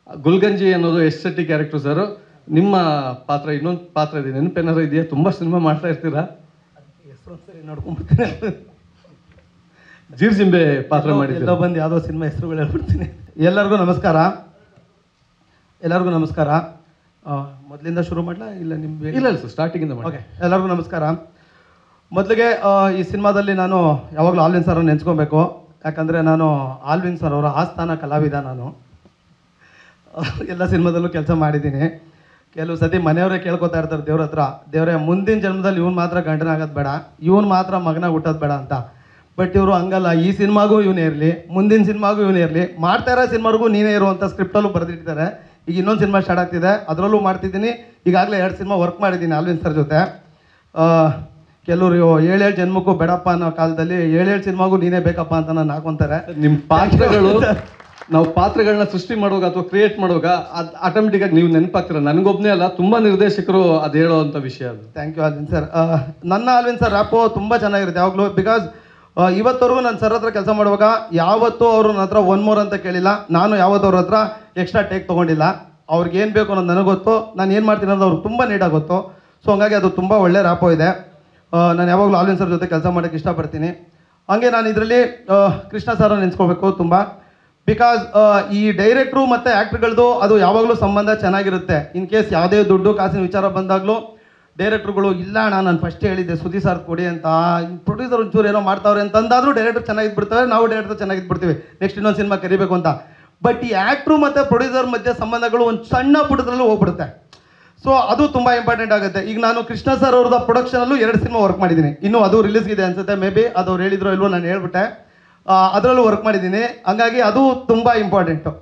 ಗುಲ್ಗಂಜಿ ಅನ್ನೋದು S Shetty character sir ನಿಮ್ಮ ಪಾತ್ರ ಇನ್ನೊಂದು ಪಾತ್ರ ಇದೆ ನೆನಪೇನಾದ್ರು ಇದೆಯಾ ತುಂಬಾ ಸಿನಿಮಾ ಮಾಡ್ತಾ ಇರ್ತೀರಾ ಹೆಸರು ಸರಿ ನೋಡ್ಕೊಂಡ್ಬಿಡ್ತೀನಿ ಜೀರ್ಜಿಂಬೆ ಪಾತ್ರ ಎಲ್ಲೋ ಮಾಡಿದ್ದೀರಾ ಬಂದು ಯಾವುದೋ ಸಿನಿಮಾ ಹೆಸರುಗಳು ಹೇಳ್ಬಿಡ್ತೀನಿ ಎಲ್ಲರಿಗೂ ನಮಸ್ಕಾರ ಎಲ್ಲರಿಗೂ ನಮಸ್ಕಾರ ಆ, ಮೊದಲಿಂದ ಶುರು ಮಾಡಲಾ ಇಲ್ಲ ನಿಮ್ಗೆ ಇಲ್ಲ ಇಲ್ಲ ಸರ್ ಸ್ಟಾರ್ಟಿಂಗ್ ಇಂದ ಮಾಡಿ ಓಕೆ ಎಲ್ಲರಿಗೂ ನಮಸ್ಕಾರ ಮೊದಲಿಗೆ ಆ, ಈ ಸಿನಿಮಾದಲ್ಲಿ ನಾನು ಯಾವಾಗಲೂ ಆಲ್ವಿನ್ ಸರ್ ನೆನ್ಸ್ಕೊಬೇಕು ಯಾಕಂದರೆ ನಾನು ಆಲ್ವಿನ್ ಸರ್ ಅವರ ಆಸ್ಥಾನ ಕಲಾವಿದ ನಾನು ಎಲ್ಲ ಸಿನಿಮಾದಲ್ಲೂ ಕೆಲಸ ಮಾಡಿದ್ದೀನಿ ಕೆಲವು ಸತಿ ಮನೆಯವರೇ ಕೇಳ್ಕೊತಾ ಇರ್ತಾರೆ ದೇವ್ರ ಹತ್ರ ದೇವರೇ ಮುಂದಿನ ಜನ್ಮದಲ್ಲಿ ಇವ್ನು ಮಾತ್ರ ಗಂಡನಾಗೋದು ಬೇಡ ಇವ್ನು ಮಾತ್ರ ಮಗನಾಗ ಹುಟ್ಟೋದು ಬೇಡ ಅಂತ ಬಟ್ ಇವರು ಹಂಗಲ್ಲ ಈ ಸಿನಿಮಾಗೂ ಇವನೇ ಇರಲಿ ಮುಂದಿನ ಸಿನಿಮಾಗೂ ಇವನೇ ಇರಲಿ ಮಾಡ್ತಾ ಇರೋ ಸಿನಿಮಾಗೂ ನೀನೇ ಇರು ಅಂತ ಸ್ಕ್ರಿಪ್ಟಲ್ಲೂ ಬರೆದಿಟ್ಟಿದ್ದಾರೆ ಈಗ ಇನ್ನೊಂದು ಸಿನಿಮಾ ಸ್ಟಾರ್ಟ್ ಆಗ್ತಿದೆ ಅದರಲ್ಲೂ ಮಾಡ್ತಿದ್ದೀನಿ ಈಗಾಗಲೇ ಎರಡು ಸಿನಿಮಾ ವರ್ಕ್ ಮಾಡಿದ್ದೀನಿ ಆಲ್ವಿನ್ ಸರ್ ಜೊತೆ ಆ, ಕೆಲವರು ಏಳೇಳು ಜನ್ಮಕ್ಕೂ ಬೇಡಪ್ಪ ಅನ್ನೋ ಕಾಲದಲ್ಲಿ ಏಳೇಳು ಸಿನಿಮಾಗೂ ನೀನೇ ಬೇಕಪ್ಪ ಅಂತ ನಾನು ಹಾಕೊಂತಾರೆ ನಿಮ್ಮ ಪಾತ್ರಗಳು ನಾವು ಪಾತ್ರಗಳನ್ನ ಸೃಷ್ಟಿ ಮಾಡುವಾಗ ಅಥವಾ ಕ್ರಿಯೇಟ್ ಮಾಡುವಾಗ ಅದು ಆಟೋಮೆಟಿಕ್ ಆಗಿ ನೀವು ನೆನಪಾಗ್ತೀರ ನನಗೊಬ್ಬನೇ ಅಲ್ಲ ತುಂಬಾ ನಿರ್ದೇಶಕರು ಅದು ಹೇಳುವಂತ ವಿಷಯ ಅದು ಥ್ಯಾಂಕ್ ಯು ಅಲ್ವಿನ್ ಸರ್ ನನ್ನ ಅಲ್ವಿನ್ ಸರ್ ರ್ಯಾಪು ತುಂಬ ಚೆನ್ನಾಗಿರುತ್ತೆ ಯಾವಾಗಲೂ ಬಿಕಾಸ್ ಇವತ್ತವರೆಗೂ ನಾನು ಸರ್ ಹತ್ರ ಕೆಲಸ ಮಾಡುವಾಗ ಯಾವತ್ತೂ ಅವರು ನನ್ನ ಹತ್ರ ಒನ್ ಮೋರ್ ಅಂತ ಕೇಳಿಲ್ಲ ನಾನು ಯಾವತ್ತೂ ಅವ್ರ ಹತ್ರ ಎಕ್ಸ್ಟ್ರಾ ಟೇಕ್ ತೊಗೊಂಡಿಲ್ಲ ಅವ್ರಿಗೆ ಏನು ಬೇಕು ಅನ್ನೋದು ನನಗೆ ಗೊತ್ತು ನಾನು ಏನು ಮಾಡ್ತೀನಿ ಅನ್ನೋದು ಅವ್ರಿಗೆ ತುಂಬ ನೀಟಾಗಿ ಗೊತ್ತು ಸೊ ಹಂಗಾಗಿ ಅದು ತುಂಬ ಒಳ್ಳೆ ರ್ಯಾಪೋ ಇದೆ ನಾನು ಯಾವಾಗಲೂ ಆಲ್ವಿನ್ ಸರ್ ಜೊತೆ ಕೆಲಸ ಮಾಡೋಕ್ಕೆ ಇಷ್ಟಪಡ್ತೀನಿ ಹಾಗೆ ನಾನು ಇದರಲ್ಲಿ ಕೃಷ್ಣ ಸರ್ ನೆನೆಸ್ಕೋಬೇಕು ತುಂಬ ಬಿಕಾಸ್ ಈ ಡೈರೆಕ್ಟ್ರು ಮತ್ತು ಆ್ಯಕ್ಟ್ರ್ಗಳದ್ದು ಅದು ಯಾವಾಗಲೂ ಸಂಬಂಧ ಚೆನ್ನಾಗಿರುತ್ತೆ ಇನ್ ಕೇಸ್ ಯಾವುದೇ ದುಡ್ಡು ಕಾಸಿನ ವಿಚಾರ ಬಂದಾಗಲೂ ಡೈರೆಕ್ಟ್ರುಗಳು ಇಲ್ಲ ಅಣ್ಣ ನಾನು ಫಸ್ಟ್ ಹೇಳಿದ್ದೆ ಸುದಿ ಸರ್ ಕೊಡಿ ಅಂತ ಪ್ರೊಡ್ಯೂಸರ್ ಒಂಚೂರು ಏನೋ ಮಾಡ್ತಾವ್ರೆ ಅಂತಂದಾದ್ರೂ ಡೈರೆಕ್ಟರ್ ಚೆನ್ನಾಗಿದ್ದು ಬಿಡ್ತಾರೆ ನಾವು ಡೈರೆಕ್ಟರ್ ಚೆನ್ನಾಗಿದ್ದು ಬಿಡ್ತೀವಿ ನೆಕ್ಸ್ಟ್ ಇನ್ನೊಂದು ಸಿನಿಮಾ ಕರಿಬೇಕು ಅಂತ ಬಟ್ ಈ ಆ್ಯಕ್ಟ್ರು ಮತ್ತು ಪ್ರೊಡ್ಯೂಸರ್ ಮಧ್ಯೆ ಸಂಬಂಧಗಳು ಒಂದು ಸಣ್ಣ ಪುಟದಲ್ಲೂ ಹೋಗ್ಬಿಡುತ್ತೆ ಸೊ ಅದು ತುಂಬ ಇಂಪಾರ್ಟೆಂಟ್ ಆಗುತ್ತೆ ಈಗ ನಾನು ಕೃಷ್ಣ ಸರ್ ಅವ್ರದ್ದು ಪ್ರೊಡಕ್ಷನಲ್ಲೂ ಎರಡು ಸಿನಿಮಾ ವರ್ಕ್ ಮಾಡಿದ್ದೀನಿ ಇನ್ನೂ ಅದು ರಿಲೀಸ್ ಇದೆ ಅನ್ಸುತ್ತೆ ಮೇ ಬಿ ಅದು ಅವ್ರು ಹೇಳಿದ್ರು ಇಲ್ವೋ ನಾನು ಹೇಳ್ಬಿಟ್ಟೆ ಅದರಲ್ಲೂ ವರ್ಕ್ ಮಾಡಿದ್ದೀನಿ ಹಂಗಾಗಿ ಅದು ತುಂಬ ಇಂಪಾರ್ಟೆಂಟು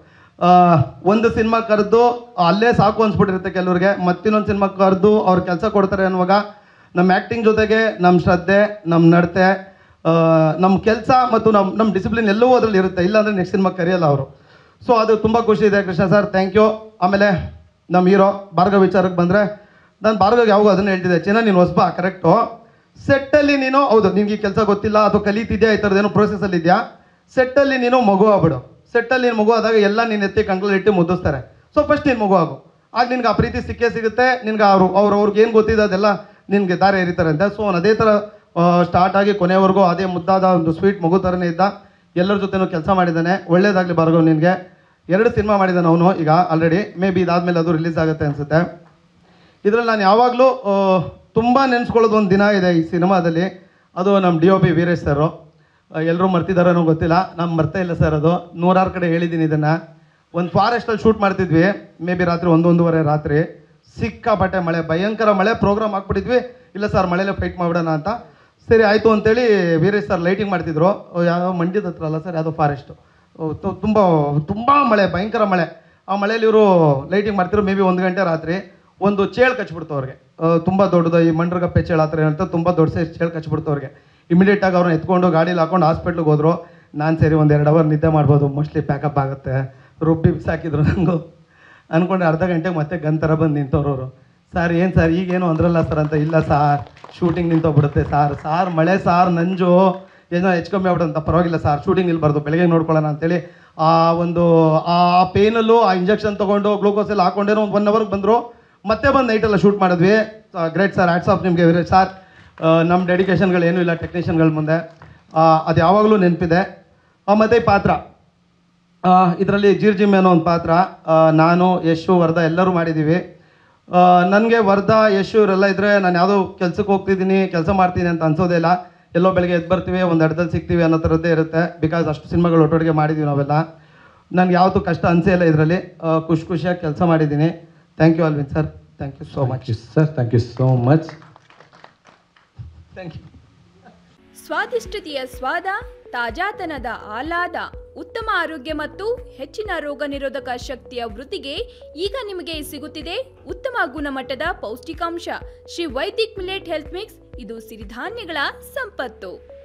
ಒಂದು ಸಿನಿಮಾ ಕರೆದು ಅಲ್ಲೇ ಸಾಕು ಅನ್ಸ್ಬಿಟ್ಟಿರುತ್ತೆ ಕೆಲವ್ರಿಗೆ ಮತ್ತಿನ್ನೊಂದು ಸಿನಿಮಾ ಕರೆದು ಅವ್ರು ಕೆಲಸ ಕೊಡ್ತಾರೆ ಅನ್ನುವಾಗ ನಮ್ಮ ಆ್ಯಕ್ಟಿಂಗ್ ಜೊತೆಗೆ ನಮ್ಮ ಶ್ರದ್ಧೆ ನಮ್ಮ ನಡತೆ ನಮ್ಮ ಕೆಲಸ ಮತ್ತು ನಮ್ಮ ನಮ್ಮ ಡಿಸಿಪ್ಲಿನ್ ಎಲ್ಲವೂ ಅದರಲ್ಲಿ ಇರುತ್ತೆ ಇಲ್ಲಾಂದರೆ ನೆಕ್ಸ್ಟ್ ಸಿನಿಮಾ ಕರೆಯಲ್ಲ ಅವರು ಸೊ ಅದು ತುಂಬ ಖುಷಿ ಇದೆ ಕೃಷ್ಣ ಸರ್ ಥ್ಯಾಂಕ್ ಯು ಆಮೇಲೆ ನಮ್ಮ ಹೀರೋ ಭಾರ್ಗವ್ ವಿಚಾರಕ್ಕೆ ಬಂದರೆ ನಾನು ಭಾರ್ಗವ್ಗೆ ಯಾವಾಗೂ ಅದನ್ನು ಹೇಳ್ತಿದ್ದೆ ಚಿನ್ನ ನೀನು ಹೊಸಬ ಕರೆಕ್ಟು ಸೆಟ್ಟಲ್ಲಿ ನೀನು ಹೌದು ನಿನ್ಗೆ ಈ ಕೆಲಸ ಗೊತ್ತಿಲ್ಲ ಅಥವಾ ಕಲಿತಿದ್ಯಾ ಈ ಥರದ್ದೇನೋ ಪ್ರೋಸೆಸಲ್ಲಿ ಇದೆಯಾ ಸೆಟ್ಟಲ್ಲಿ ನೀನು ಮಗು ಆಗ್ಬಿಡು ಸೆಟ್ಟಲ್ಲಿ ನೀನು ಮಗು ಆದಾಗ ಎಲ್ಲ ನೀನು ಎತ್ತಿ ಕಂಟ್ರೋಲ್ ಇಟ್ಟು ಮುದ್ದಿಸ್ತಾರೆ ಸೊ ಫಸ್ಟ್ ನೀನು ಮಗು ಆಗು ಆಗ ನಿನ್ಗೆ ಆ ಪ್ರೀತಿ ಸಿಕ್ಕೇ ಸಿಗುತ್ತೆ ನಿನ್ಗೆ ಅವರು ಅವ್ರು ಅವ್ರಿಗೆ ಏನು ಗೊತ್ತಿದೆ ಅದೆಲ್ಲ ನಿನಗೆ ದಾರಿ ಎರಿತಾರೆ ಅಂತ ಸೊ ಅದೇ ಥರ ಸ್ಟಾರ್ಟ್ ಆಗಿ ಕೊನೆವರೆಗೂ ಅದೇ ಮುದ್ದಾದ ಒಂದು ಸ್ವೀಟ್ ಮಗು ಥರನೇ ಇದ್ದ ಎಲ್ಲರ ಜೊತೆನೂ ಕೆಲಸ ಮಾಡಿದ್ದಾನೆ ಒಳ್ಳೇದಾಗಲಿ ಭಾರ್ಗವ್ ನಿನಗೆ ಎರಡು ಸಿನಿಮಾ ಮಾಡಿದ್ದಾನೆ ಅವನು ಈಗ ಆಲ್ರೆಡಿ ಮೇ ಬಿ ಇದಾದ್ಮೇಲೆ ಅದು ರಿಲೀಸ್ ಆಗುತ್ತೆ ಅನಿಸುತ್ತೆ ಇದರಲ್ಲಿ ನಾನು ಯಾವಾಗಲೂ ತುಂಬ ನೆನೆಸ್ಕೊಳ್ಳೋದು ಒಂದು ದಿನ ಇದೆ ಈ ಸಿನಿಮಾದಲ್ಲಿ ಅದು ನಮ್ಮ D O P Veeresh sir ಎಲ್ಲರೂ ಮರ್ತಿದ್ದಾರೋ ಗೊತ್ತಿಲ್ಲ ನಾನು ಮರ್ತೇ ಇಲ್ಲ ಸರ್ ಅದು ನೂರಾರು ಕಡೆ ಹೇಳಿದ್ದೀನಿ ಇದನ್ನು ಒಂದು ಫಾರೆಸ್ಟಲ್ಲಿ ಶೂಟ್ ಮಾಡ್ತಿದ್ವಿ ಮೇ ಬಿ ರಾತ್ರಿ ಒಂದೊಂದುವರೆ ರಾತ್ರಿ ಸಿಕ್ಕಾಪಟ್ಟೆ ಮಳೆ ಭಯಂಕರ ಮಳೆ ಪ್ರೋಗ್ರಾಮ್ ಹಾಕ್ಬಿಟ್ಟಿದ್ವಿ ಇಲ್ಲ ಸರ್ ಮಳೆಯಲ್ಲೇ ಫೈಟ್ ಮಾಡ್ಬಿಡೋಣ ಅಂತ ಸರಿ ಆಯಿತು ಅಂತೇಳಿ ವೀರೇಶ್ ಸರ್ ಲೈಟಿಂಗ್ ಮಾಡ್ತಿದ್ರು ಯಾವ ಮಂಡ್ಯದ ಹತ್ರ ಅಲ್ಲ ಸರ್ ಯಾವುದೋ ಫಾರೆಸ್ಟು ತುಂಬ ತುಂಬ ಮಳೆ ಭಯಂಕರ ಮಳೆ ಆ ಮಳೆಯಲ್ಲಿ ಇವರು ಲೈಟಿಂಗ್ ಮಾಡ್ತಿದ್ರು ಮೇ ಬಿ ಒಂದು ಗಂಟೆ ರಾತ್ರಿ ಒಂದು ಚೇಳು ಕಚ್ಬಿಡ್ತು ಅವ್ರಿಗೆ ತುಂಬ ದೊಡ್ಡದು ಈ ಮಂಡ್ರಗಪ್ಪೆ ಚೇಳು ಆ ಥರ ಹೇಳ್ತಾರೆ ತುಂಬ ದೊಡ್ಡ ಸೈಜ್ ಚೇಳು ಕಚ್ಬಿಡ್ತು ಅವ್ರಿಗೆ ಇಮಿಡಿಯೇಟ್ ಆಗಿ ಅವ್ರನ್ನ ಎತ್ಕೊಂಡು ಗಾಡೀಲಿ ಹಾಕೊಂಡು ಹಾಸ್ಪಿಟ್ಲಿಗೆ ಹೋದ್ರು ನಾನು ಸರಿ ಒಂದು ಎರಡು ಅವರ್ ನಿದ್ದೆ ಮಾಡ್ಬೋದು ಮೋಸ್ಟ್ಲಿ ಪ್ಯಾಕಪ್ ಆಗುತ್ತೆ ರುಬ್ಬಿ ಬಿಸಾಕಿದ್ರು ನಂಗೂ ಅನ್ಕೊಂಡೆ ಅರ್ಧ ಗಂಟೆಗೆ ಮತ್ತೆ ಗನ್ ಥರ ಬಂದು ನಿಂತವ್ರು ಅವರು ಸರ್ ಏನು ಸರ್ ಈಗೇನು ಅಂದ್ರಲ್ಲ ಸರ್ ಅಂತ ಇಲ್ಲ ಸಾರ್ ಶೂಟಿಂಗ್ ನಿಂತೋಗ್ಬಿಡುತ್ತೆ ಸಾರ್ ಸಾರ್ ಮಳೆ ಸಾರ್ ನಂಜು ಏನೋ ಹೆಚ್ಚು ಕಮ್ಮಿ ಆಗ್ಬಿಡುತ್ತೆ ಪರವಾಗಿಲ್ಲ ಸರ್ ಶೂಟಿಂಗ್ ನಿಲ್ಬಾರ್ದು ಬೆಳಗ್ಗೆ ನೋಡ್ಕೊಳ್ಳೋಣ ಅಂತೇಳಿ ಆ ಒಂದು ಆ ಪೇನಲ್ಲೂ ಆ ಇಂಜೆಕ್ಷನ್ ತೊಗೊಂಡು ಗ್ಲೂಕೋಸ್ ಎಲ್ಲ ಹಾಕೊಂಡೇನೋ ಒಂದು ಒನ್ ಅವರ್ಗೆ ಬಂದರು ಮತ್ತೆ ಬಂದು ನೈಟೆಲ್ಲ ಶೂಟ್ ಮಾಡಿದ್ವಿ ಗ್ರೇಟ್ ಸರ್ ಆ್ಯಟ್ಸ್ ಆಫ್ ನಿಮಗೆ ವೀರೇಶ್ ಸರ್ ನಮ್ಮ ಡೆಡಿಕೇಶನ್ಗಳು ಏನೂ ಇಲ್ಲ ಟೆಕ್ನಿಷಿಯನ್ಗಳ ಮುಂದೆ ಅದು ಯಾವಾಗಲೂ ನೆನಪಿದೆ ಮತ್ತು ಈ ಪಾತ್ರ ಇದರಲ್ಲಿ ಜೀರ್ಜಿಮ್ ಅನ್ನೋ ಒಂದು ಪಾತ್ರ ಆ, ನಾನು ಯಶು ವರ್ಧ ಎಲ್ಲರೂ ಮಾಡಿದ್ದೀವಿ ನನಗೆ ವರ್ಧ ಯಶು ಇವರೆಲ್ಲ ಇದ್ದರೆ ನಾನು ಯಾವುದೋ ಕೆಲ್ಸಕ್ಕೆ ಹೋಗ್ತಿದ್ದೀನಿ ಕೆಲಸ ಮಾಡ್ತೀನಿ ಅಂತ ಅನ್ಸೋದೇ ಇಲ್ಲ ಎಲ್ಲೋ ಬೆಳಗ್ಗೆ ಎದ್ದು ಬರ್ತೀವಿ ಒಂದು ಅಡ್ಡದಲ್ಲಿ ಸಿಗ್ತೀವಿ ಅನ್ನೋ ಥರದ್ದೇ ಇರುತ್ತೆ ಬಿಕಾಸ್ ಅಷ್ಟು ಸಿನಿಮಾಗಳು ಒಟ್ಟೊಟ್ಟಿಗೆ ಮಾಡಿದ್ದೀವಿ ನಾವೆಲ್ಲ ನನಗೆ ಯಾವತ್ತೂ ಕಷ್ಟ ಅನಿಸೇ ಇಲ್ಲ ಇದರಲ್ಲಿ ಖುಷಿ ಖುಷಿಯಾಗಿ ಕೆಲಸ ಮಾಡಿದ್ದೀನಿ thank you Alvin sir thank you so much sir thank you so much thank you ಸ್ವಾದಿಷ್ಟತೆಯ ಸ್ವಾದ ತಾಜಾತನದ ಆಹ್ಲಾದ ಉತ್ತಮ ಆರೋಗ್ಯ ಮತ್ತು ಹೆಚ್ಚಿನ ರೋಗ ನಿರೋಧಕ ಶಕ್ತಿಯ ವೃದ್ಧಿಗೆ ಈಗ ನಿಮಗೆ ಸಿಗುತ್ತಿದೆ ಉತ್ತಮ ಗುಣಮಟ್ಟದ ಪೌಷ್ಟಿಕಾಂಶ Shri Vaidik millet health mix ಇದು ಸಿರಿಧಾನ್ಯಗಳ ಸಂಪತ್ತು